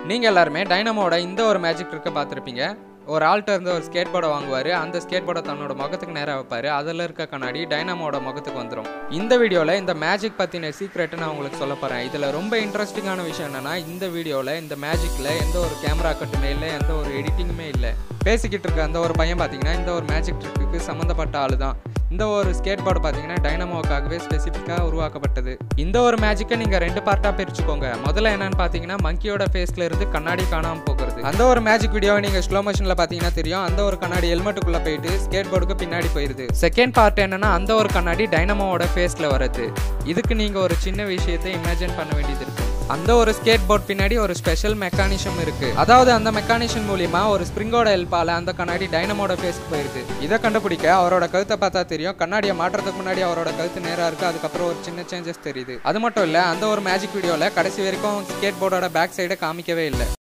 நீங்கள் எல்லாருமே டைனமோட இந்த ஒரு மேஜிக் ட்ரிக்கை பார்த்துருப்பீங்க ஒரு ஆள்கிட்ட இருந்து ஒரு ஸ்கேட் போர்டை வாங்குவார் அந்த ஸ்கேட் போர்டை தன்னோட முகத்துக்கு நேராக வைப்பார் அதில் இருக்க கண்ணாடி டைனமோட முகத்துக்கு வந்துடும் இந்த வீடியோவில் இந்த மேஜிக் பற்றின சீக்ரெட்டை நான் உங்களுக்கு சொல்ல போகிறேன் இதில் ரொம்ப இன்ட்ரெஸ்டிங்கான விஷயம் என்னன்னா இந்த வீடியோவில் இந்த மேஜிக்கில் எந்த ஒரு கேமரா கட்டுமே இல்லை எந்த ஒரு எடிட்டிங்குமே இல்லை பேசிக்கிட்டு இருக்க அந்த ஒரு பையன் பார்த்தீங்கன்னா இந்த ஒரு மேஜிக் ட்ரிக்கு சம்மந்தப்பட்ட ஆள் தான் இந்த ஒரு ஸ்கேட் போர்டு பார்த்தீங்கன்னா டைனமோக்காகவே ஸ்பெசிஃபிக்காக உருவாக்கப்பட்டது இந்த ஒரு மேஜிக்கை நீங்கள் ரெண்டு பார்ட்டாக பிரிச்சுக்கோங்க முதல்ல என்னன்னு பார்த்தீங்கன்னா மங்கியோட ஃபேஸ்ல இருந்து கண்ணாடி காணாமல் போகிறது அந்த ஒரு மேஜிக் வீடியோவை நீங்கள் ஸ்லோ மோஷனில் பார்த்தீங்கன்னா தெரியும் அந்த ஒரு கண்ணாடி ஹெல்மெட்டுக்குள்ளே போயிட்டு ஸ்கேட் போர்டுக்கு பின்னாடி போயிருது செகண்ட் பார்ட் என்னன்னா அந்த ஒரு கண்ணாடி டைனமோவோட ஃபேஸில் வருது இதுக்கு நீங்கள் ஒரு சின்ன விஷயத்தை இமேஜின் பண்ண வேண்டியது இருக்கு அந்த ஒரு ஸ்கேட் போர்ட் பின்னாடி ஒரு ஸ்பெஷல் மெக்கானிசம் இருக்கு அதாவது அந்த மெக்கானிசம் மூலியமா ஒரு ஸ்ப்ரிங்கோட ஹெல்ப்பால அந்த கண்ணாடி டைனமோட ஃபேஸ்க்கு போயிருது இதை கண்டுபிடிக்க அவரோட கழுத்தை பார்த்தா தெரியும் கண்ணாடியை மாற்றுறதுக்கு முன்னாடி அவரோட கழுத்து நேரா இருக்கு அதுக்கப்புறம் ஒரு சின்ன சேஞ்சஸ் தெரியுது அது மட்டும் இல்ல அந்த ஒரு மேஜிக் வீடியோல கடைசி வரைக்கும் ஸ்கேட் போர்டோட பேக் சைடை காமிக்கவே இல்லை